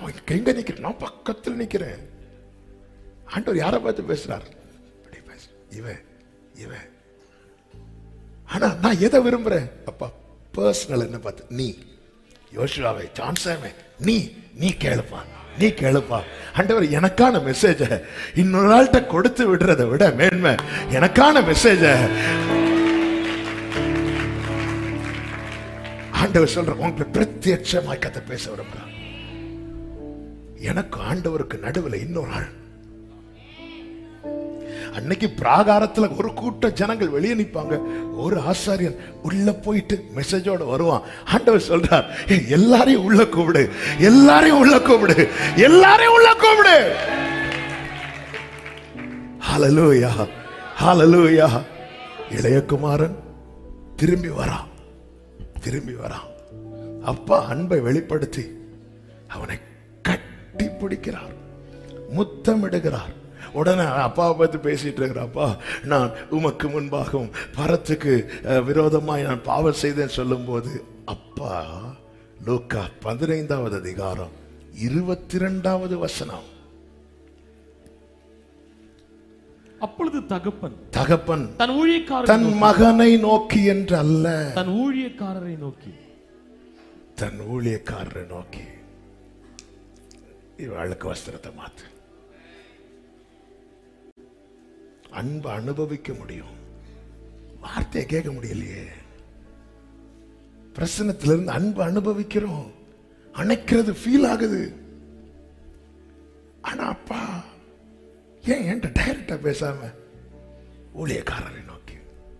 அவன் எங்க நிக்கிறேன் நான் பக்கத்தில் நிக்கிறேன் ஆண்டவர் யாரை பார்த்து பேசுறார் இப்படி பேசு இவன் இவன் ஆனா நான் எதை விரும்புறேன் அப்பா பர்சனல் என்ன பார்த்து நீ யோசுவாவே ஜான்சாமே நீ நீ கேளுப்பா நீ கேளுப்பா ஆண்டவர் எனக்கான மெசேஜ இன்னொரு ஆள்கிட்ட கொடுத்து விடுறதை விட மேன்மை எனக்கான மெசேஜ ஆண்டவர் சொல்ற உங்களுக்கு பிரத்யட்சமாய் கதை பேச விரும்புறான் எனக்கு ஆண்டவருக்கு நடுவுல இன்னொரு ஆள் அன்னைக்கு பிராகாரத்துல ஒரு கூட்ட ஜனங்கள் வெளியே நிப்பாங்க ஒரு ஆசாரியன் உள்ள போயிட்டு மெசேஜோட வருவான் ஆண்டவர் சொல்றார் "ஏய், எல்லாரையும் உள்ள கூப்பிடு எல்லாரையும் உள்ள கூப்பிடு எல்லாரையும் உள்ள கூப்பிடு ஹalleluya ஹalleluya இளையகுமாரன் திரும்பி வரான் திரும்பி வரான் அப்பா அன்பை வெளிப்படுத்தி அவனை கட்டி பிடிக்கிறார் முத்தமிடுகிறார் உடனே அப்பாவை பத்தி பேசிட்டு இருக்கிற அப்பா நான் உமக்கு முன்பாகவும் பரத்துக்கு அஹ், விரோதமாய் நான் பாவம் செய்தேன் சொல்லும்போது அப்பா லூக்கா பதினைந்தாவது அதிகாரம் இருபத்தி இரண்டாவது வசனம் அப்பொழுது தகப்பன் தகப்பன் தன் ஊழியக்காரரை தன் மகனை நோக்கி என்று அல்ல தன் ஊழியக்காரரை நோக்கி தன் ஊழியக்காரரை நோக்கி இவளுக்கு வஸ்திரத்தை மாத்து அன்பு அனுபவிக்க முடியும் வார்த்தையை கேட்க முடியலையே பிரசனத்திலிருந்து அன்பு அனுபவிக்கிறோம் அணைக்கிறது ஃபீல் ஆகுது ஆனா அப்பா ஏன் என்கிட்ட டைரக்டா பேசாம ஊழியக்காரரை நோக்கி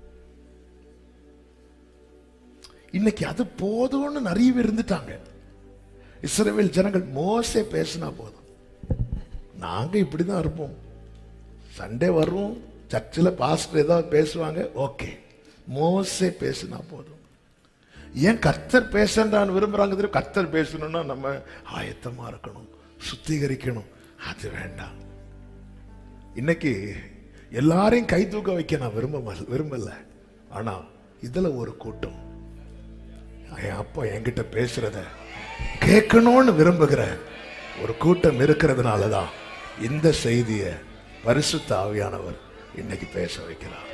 இன்னைக்கு அது போதும்னு நிறைய பேர் இருந்துட்டாங்க இஸ்ரவேல் ஜனங்கள் மோசே பேசினா போதும் நாங்க இப்படிதான் இருப்போம் சண்டே வரும் சர்ச்சில் பாஸ்டர் ஏதாவது பேசுவாங்க ஓகே மோசே பேசினா போதும் ஏன் கர்த்தர் பேசன்றான்னு விரும்புறாங்க தெரியும் கர்த்தர் பேசணும்னா நம்ம ஆயத்தமா இருக்கணும் சுத்திகரிக்கணும் அது வேண்டாம் இன்னைக்கு எல்லாரையும் கை தூக்க வைக்க நான் விரும்ப விரும்பல ஆனா இதுல ஒரு கூட்டம் என் அப்பா என்கிட்ட பேசுறத கேட்கணும்னு விரும்புகிற ஒரு கூட்டம் இருக்கிறதுனால தான் இந்த செய்தியை பரிசுத்த ஆவியானவர் இன்னைக்கு பேச வைக்கிறார்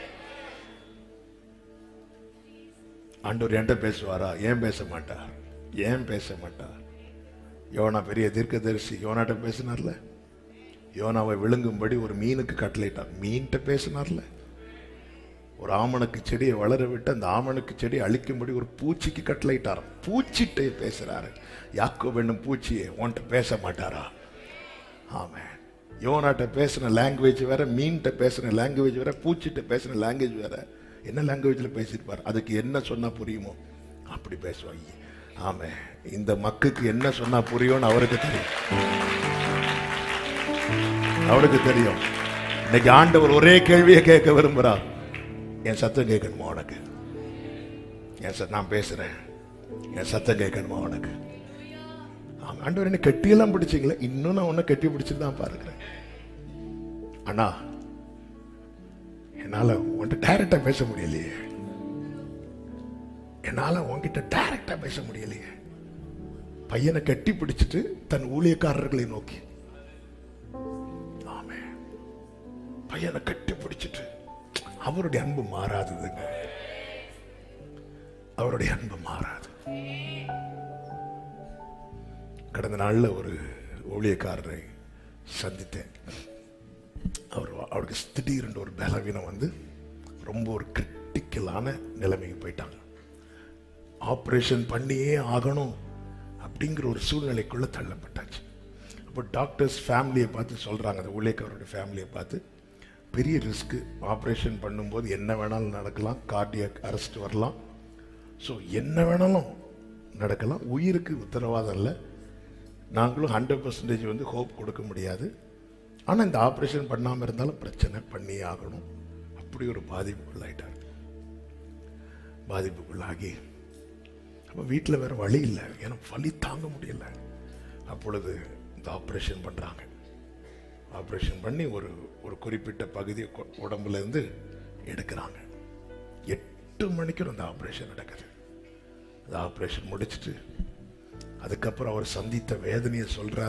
ஆண்டவர் என்கிட்ட பேசுவாரா ஏன் பேச மாட்டார் ஏன் பேச மாட்டார் யோனா பெரிய தீர்க்கதரிசி யோனாட்ட பேசினார்ல யோனாவை விழுங்கும்படி ஒரு மீனுக்கு கட்டளையிட்டார் மீன்கிட்ட பேசினார்ல ஒரு ஆமணக்கு செடியை வளர விட்டு அந்த ஆமணக்கு செடியை அழிக்கும்படி ஒரு பூச்சிக்கு கட்டளையிட்டார் பூச்சிட்டே பேசுறாரு யாக்கோ என்னும் பூச்சியை உன்கிட்ட பேச மாட்டாரா ஆமே யோனாட்ட பேசின லாங்குவேஜ் வேற மீன்கிட்ட பேசின லாங்குவேஜ் வேற பூச்சிட்ட பேசின லாங்குவேஜ் வேற என்ன லாங்குவேஜ்ல பேசியிருப்பார் அதுக்கு என்ன சொன்னா புரியுமோ அப்படி பேசுவாங்க ஆமே இந்த மக்குக்கு என்ன சொன்னா புரியும்னு அவருக்கு தெரியும் அவருக்கு தெரியும் இன்னைக்கு ஆண்டவர் ஒரே கேள்வியை கேட்க விரும்புறார் என் சத்தம் கேட்கணுமா உனக்கு என் சத் நான் பேசுறேன் என் சத்தம் கேட்கணுமா உனக்கு ஆமா, ஆண்டவர் என்ன கட்டியெல்லாம் பிடிச்சிங்களே இன்னும் நான் உன்னை கட்டி பிடிச்சிட்டு தான் பாருக்கிறேன் அண்ணா என்னால உன்கிட்ட டைரக்டா பேச முடியலையே என்னால உன்கிட்ட டைரக்டா பேச முடியலையே பையனை கட்டி பிடிச்சிட்டு தன் ஊழியக்காரர்களை நோக்கி ஆமே பையனை கட்டி பிடிச்சிட்டு அவருடைய அன்பு மாறாததுங்க அவருடைய அன்பு மாறாது கடந்த நாள்ல ஒரு ஊழியக்காரரை சந்தித்தேன் அவர் அவருக்கு திடீர்னு ஒரு பலவீனம் வந்து ரொம்ப ஒரு கிரிட்டிக்கலான நிலைமைக்கு போயிட்டாங்க ஆப்ரேஷன் பண்ணியே ஆகணும் அப்படிங்கிற ஒரு சூழ்நிலைக்குள்ள தள்ளப்பட்டாச்சு அப்போ டாக்டர்ஸ் ஃபேமிலியை பார்த்து சொல்றாங்க அந்த ஊழியக்காரருடைய ஃபேமிலியை பார்த்து பெரிய ரிஸ்க் ஆப்ரேஷன் பண்ணும்போது என்ன வேணாலும் நடக்கலாம் கார்டியக் அரெஸ்ட் வரலாம் ஸோ என்ன வேணாலும் நடக்கலாம் உயிருக்கு உத்தரவாதம் இல்லை நாங்களும் ஹண்ட்ரட் பர்சன்டேஜ் வந்து ஹோப் கொடுக்க முடியாது ஆனால் இந்த ஆப்ரேஷன் பண்ணாமல் இருந்தாலும் பிரச்சனை பண்ணியே ஆகணும் அப்படி ஒரு பாதிப்புக்குள்ளாயிட்டார் பாதிப்புக்குள்ளாகி அப்போ வீட்டில் வேற வழி இல்லை ஏன்னா வலி தாங்க முடியல அப்பொழுது இந்த ஆப்ரேஷன் பண்ணுறாங்க ஆப்ரேஷன் பண்ணி ஒரு ஒரு குறிப்பிட்ட பகுதி கொ- உடம்புல இருந்து எடுக்கிறாங்க எட்டு மணிக்கு அந்த ஆப்ரேஷன் நடக்குது அந்த ஆப்ரேஷன் முடிச்சிட்டு அதுக்கப்புறம் அவர் சந்தித்த வேதனையை சொல்றாரு